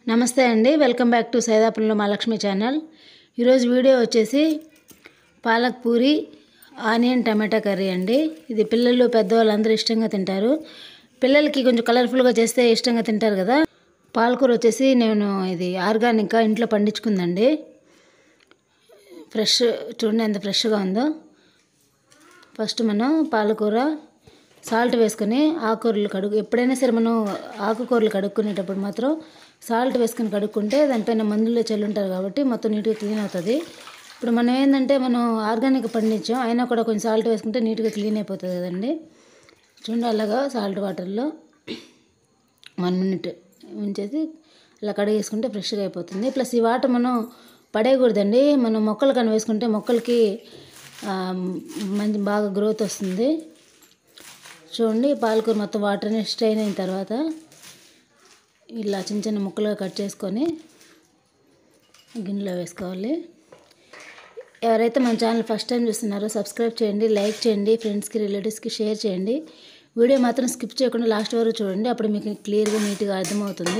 నమస్తే అండి welcome back to సైదాపురంలో మహాలక్ష్మి ఛానల్ ఈరోజు వీడియో వచ్చేసి palak puri onion tomato curry అండి ఇది పిల్లలు పెద్దవాళ్ళు అందరూ ఇష్టంగా తింటారు పిల్లలకి కొంచెం కలర్ఫుల్గా చేస్తే ఇష్టంగా తింటారు కదా పాలకూర వచ్చేసి నేను ఇది ఆర్గానిక్గా ఇంట్లో పండించుకుందండి ఫ్రెష్ చూడండి ఎంత ఫ్రెష్గా ఉందో ఫస్ట్ మనం పాలకూర సాల్ట్ వేసుకొని ఆకుకూరలు కడుగు ఎప్పుడైనా సరే మనం ఆకుకూరలు కడుక్కునేటప్పుడు మాత్రం సాల్ట్ వేసుకొని కడుక్కుంటే దానిపైన మందులు చల్లుంటారు కాబట్టి మొత్తం నీట్గా క్లీన్ అవుతుంది ఇప్పుడు మనం ఏంటంటే మనం ఆర్గానిక్ పండించాం అయినా కూడా కొంచెం సాల్ట్ వేసుకుంటే నీట్గా క్లీన్ అయిపోతుంది కదండి చూడండి అలాగా సాల్ట్ వాటర్లో వన్ మినిట్ ఉంచేసి అలా కడిగేసుకుంటే ఫ్రెష్గా అయిపోతుంది ప్లస్ ఈ వాటర్ మనం పడేయకూడదండి మనం మొక్కలు కానీ వేసుకుంటే మొక్కలకి ఆ, మంచి బాగా గ్రోత్ వస్తుంది చూడండి పాలకూర మొత్తం వాటర్ని స్ట్రెయిన్ అయిన తర్వాత ఇలా చిన్న చిన్న ముక్కలుగా కట్ చేసుకొని గిన్నెలో వేసుకోవాలి ఎవరైతే మన ఛానల్ ఫస్ట్ టైం చూస్తున్నారో సబ్స్క్రైబ్ చేయండి లైక్ చేయండి ఫ్రెండ్స్కి రిలేటివ్స్కి షేర్ చేయండి వీడియో మాత్రం స్కిప్ చేయకుండా లాస్ట్ వరకు చూడండి అప్పుడు మీకు క్లియర్గా నీట్గా అర్థమవుతుంది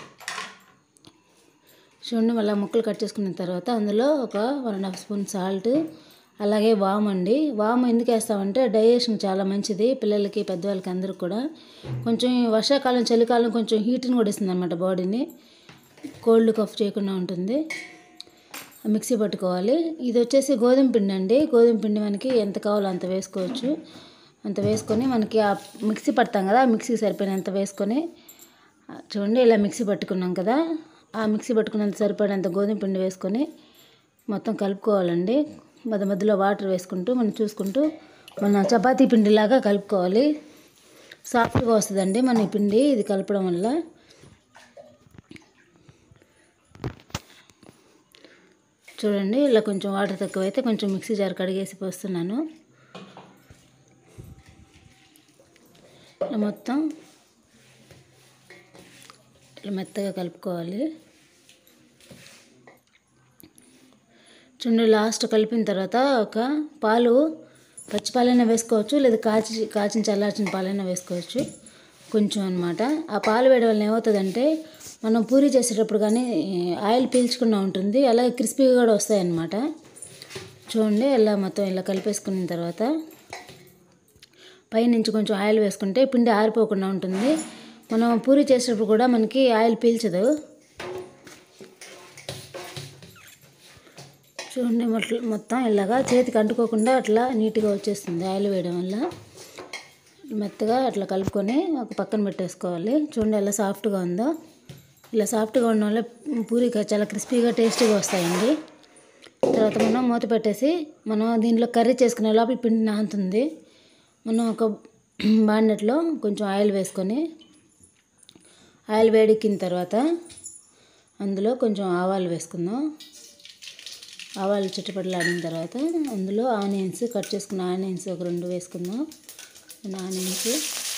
చూడండి మళ్ళీ ముక్కలు కట్ చేసుకున్న తర్వాత అందులో ఒక one and half spoon salt అలాగే వామ్ అండి వామ్ ఎందుకు వేస్తామంటే డైజెషన్ చాలా మంచిది పిల్లలకి పెద్దవాళ్ళకి అందరికి కూడా కొంచెం ఈ వర్షాకాలం చలికాలం కొంచెం హీట్ని కూడా ఇస్తుంది అనమాట బాడీని కోల్డ్ కఫ్ చేయకుండా ఉంటుంది మిక్సీ పట్టుకోవాలి ఇది వచ్చేసి గోధుమ పిండి అండి గోధుమ పిండి మనకి ఎంత కావాలో అంత వేసుకోవచ్చు అంత వేసుకొని మనకి ఆ మిక్సీ పడతాం కదా ఆ మిక్సీకి సరిపోయినంత వేసుకొని ఆ, చూడండి ఇలా మిక్సీ పట్టుకున్నాం కదా ఆ మిక్సీ పట్టుకున్నంత సరిపడినంత గోధుమ పిండి వేసుకొని మొత్తం కలుపుకోవాలండి మధ్య మధ్యలో వాటర్ వేసుకుంటూ మనం చూసుకుంటూ మన చపాతీ పిండిలాగా కలుపుకోవాలి సాఫ్ట్గా వస్తుందండి మన ఈ పిండి ఇది కలపడం వల్ల చూడండి ఇలా కొంచెం వాటర్ తక్కువైతే కొంచెం మిక్సీ జార్ కడిగేసి పోస్తున్నాను ఇలా మొత్తం ఇలా మెత్తగా కలుపుకోవాలి చూడండి లాస్ట్ కలిపిన తర్వాత ఒక పాలు పచ్చి పాలైనా వేసుకోవచ్చు లేదా కాచి కాచిన చల్లార్చిన పాలైనా వేసుకోవచ్చు కొంచెం అనమాట ఆ పాలు వేయడం వల్ల ఏమవుతుందంటే మనం పూరి చేసేటప్పుడు కానీ ఆయిల్ పీల్చకుండా ఉంటుంది అలాగే క్రిస్పీగా కూడా వస్తాయి అన్నమాట చూడండి ఇలా మొత్తం ఇలా కలిపేసుకున్న తర్వాత పైనుంచి కొంచెం ఆయిల్ వేసుకుంటే పిండి ఆరిపోకుండా ఉంటుంది మనం పూరి చేసేటప్పుడు కూడా మనకి ఆయిల్ పీల్చదు చూడండి మొట్ల మొత్తం ఇలాగా చేతికి అంటుకోకుండా అట్లా నీట్గా వచ్చేస్తుంది ఆయిల్ వేయడం వల్ల మెత్తగా అట్లా కలుపుకొని ఒక పక్కన పెట్టేసుకోవాలి చూడండి ఎలా సాఫ్ట్గా ఉందో ఇలా సాఫ్ట్గా ఉండడం వల్ల పూరి చాలా క్రిస్పీగా టేస్టీగా వస్తాయండి తర్వాత మనం మూత పెట్టేసి మనం దీనిలో కర్రీ చేసుకునే లోపల పిండి నానుతుంది మనం ఒక బాండెట్లో కొంచెం ఆయిల్ వేసుకొని ఆయిల్ వేడెక్కిన తర్వాత అందులో కొంచెం ఆవాలు వేసుకుందాం ఆవాలు చుట్టుపట్లాడిన తర్వాత అందులో ఆనియన్స్ కట్ చేసుకున్న ఆనియన్స్ ఒక రెండు వేసుకుందాం ఆనియన్స్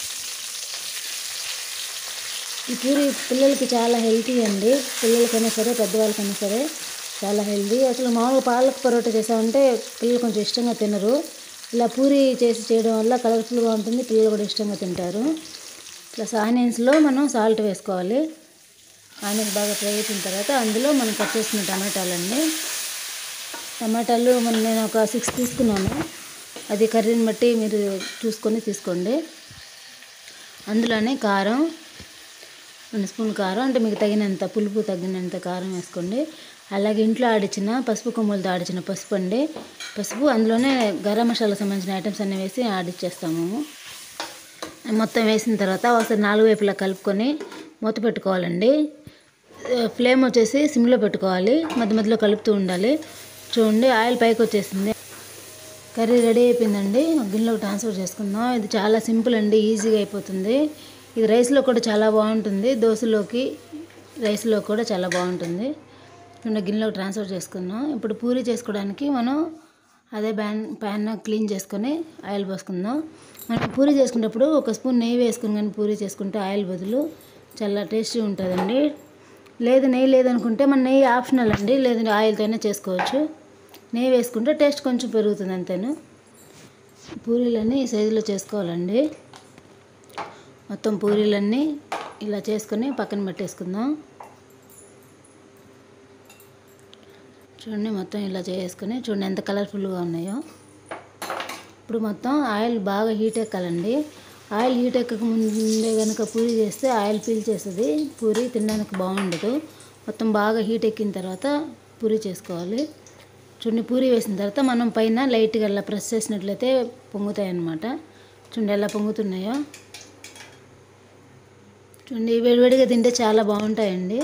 ఈ పూరి పిల్లలకి చాలా హెల్తీ అండి పిల్లలకైనా సరే పెద్దవాళ్ళకైనా సరే చాలా హెల్తీ అసలు మామూలుగా పాలక్ పరోటా చేసామంటే పిల్లలు కొంచెం ఇష్టంగా తినరు ఇలా పూరి చేసి చేయడం వల్ల కలర్ఫుల్గా ఉంటుంది పిల్లలు కూడా ఇష్టంగా తింటారు ప్లస్ ఆనియన్స్లో మనం సాల్ట్ వేసుకోవాలి ఆనియన్స్ బాగా ఫ్రై అయిన తర్వాత అందులో మనం కట్ చేసుకున్న టమాటాలన్నీ టమాటాలు మనం నేను ఒక సిక్స్ తీసుకున్నాను అది కర్రీని బట్టి మీరు చూసుకొని తీసుకోండి అందులోనే కారం రెండు స్పూన్ కారం అంటే మీకు తగినంత పులుపు తగినంత కారం వేసుకోండి అలాగే ఇంట్లో ఆడిచిన పసుపు కొమ్ములతో ఆడిచిన పసుపు అండి పసుపు అందులోనే గరం మసాలా సంబంధించిన ఐటమ్స్ అన్నీ వేసి ఆడిచ్చేస్తాము మొత్తం వేసిన తర్వాత ఒకసారి నాలుగు వైపులా కలుపుకొని మూత పెట్టుకోవాలండి ఫ్లేమ్ వచ్చేసి సిమ్లో పెట్టుకోవాలి మధ్య మధ్యలో కలుపుతూ ఉండాలి చూడండి ఆయిల్ పైకి వచ్చేసింది కర్రీ రెడీ అయిపోయిందండి ఒక గిన్నెలోకి ట్రాన్స్ఫర్ చేసుకుందాం ఇది చాలా సింపుల్ అండి ఈజీగా అయిపోతుంది ఇది రైస్లో కూడా చాలా బాగుంటుంది దోశలోకి రైస్లో కూడా చాలా బాగుంటుంది రెండు గిన్నెలోకి ట్రాన్స్ఫర్ చేసుకుందాం ఇప్పుడు పూరి చేసుకోవడానికి మనం అదే ప్యాన్ ప్యాన్ క్లీన్ చేసుకొని ఆయిల్ పోసుకుందాం మనం పూరి చేసుకునేటప్పుడు ఒక స్పూన్ నెయ్యి వేసుకుని కానీ పూరి చేసుకుంటే ఆయిల్ బదులు చాలా టేస్టీ ఉంటుందండి లేదు నెయ్యి లేదనుకుంటే మన నెయ్యి ఆప్షనల్ అండి లేదు ఆయిల్తోనే చేసుకోవచ్చు నెయ్యి వేసుకుంటే టేస్ట్ కొంచెం పెరుగుతుంది అంతేను పూరీలన్నీ ఈ సైజులో చేసుకోవాలండి మొత్తం పూరీలన్నీ ఇలా చేసుకొని పక్కన పెట్టేసుకుందాం చూడండి మొత్తం ఇలా చేసుకుని చూడండి ఎంత కలర్ఫుల్గా ఉన్నాయో ఇప్పుడు మొత్తం ఆయిల్ బాగా హీట్ ఎక్కాలండి ఆయిల్ హీట్ ఎక్కక ముందే కనుక పూరి చేస్తే ఆయిల్ పీల్చేస్తుంది పూరి తినడానికి బాగుండదు మొత్తం బాగా హీట్ ఎక్కిన తర్వాత పూరి చేసుకోవాలి చూడండి పూరి వేసిన తర్వాత మనం పైన లైట్గా అలా ప్రెస్ చేసినట్లయితే పొంగుతాయి అన్నమాట చూడండి ఎలా పొంగుతున్నాయో చూడండి వేడివేడిగా తింటే చాలా బాగుంటాయండి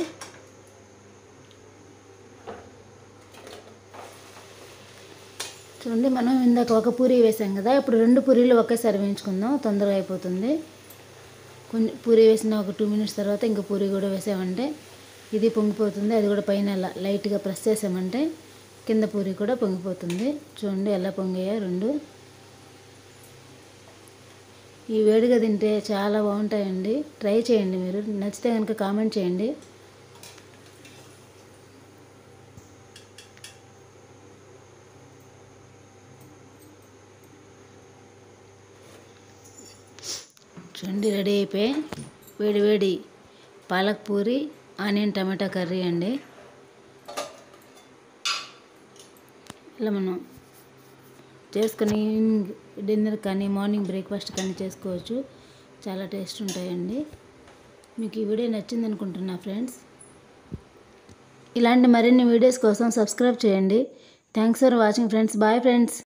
చూడండి మనం ఇందాక ఒక పూరి వేసాం కదా ఇప్పుడు రెండు పూరీలు ఒకేసారి వేయించుకుందాం తొందరగా అయిపోతుంది కొంచెం పూరి వేసిన ఒక టూ మినిట్స్ తర్వాత ఇంకా పూరి కూడా వేసామంటే ఇది పొంగిపోతుంది అది కూడా పైన అలా లైట్గా ప్రెస్ చేసామంటే కింద పూరి కూడా పొంగిపోతుంది చూడండి ఎలా పొంగాయో రెండు ఈ వేడిగా తింటే చాలా బాగుంటాయండి ట్రై చేయండి మీరు నచ్చితే కనుక కామెంట్ చేయండి చూడండి రెడీ అయిపోయి వేడి వేడి palak puri onion tomato curry అండి ఇలా మనం చేసుకొని డిన్నర్ కానీ మార్నింగ్ బ్రేక్ఫాస్ట్ కానీ చేసుకోవచ్చు చాలా టేస్ట్ ఉంటాయండి మీకు ఈ వీడియో నచ్చింది అనుకుంటున్నా ఫ్రెండ్స్ ఇలాంటి మరిన్ని వీడియోస్ కోసం సబ్స్క్రైబ్ చేయండి thanks for watching friends bye friends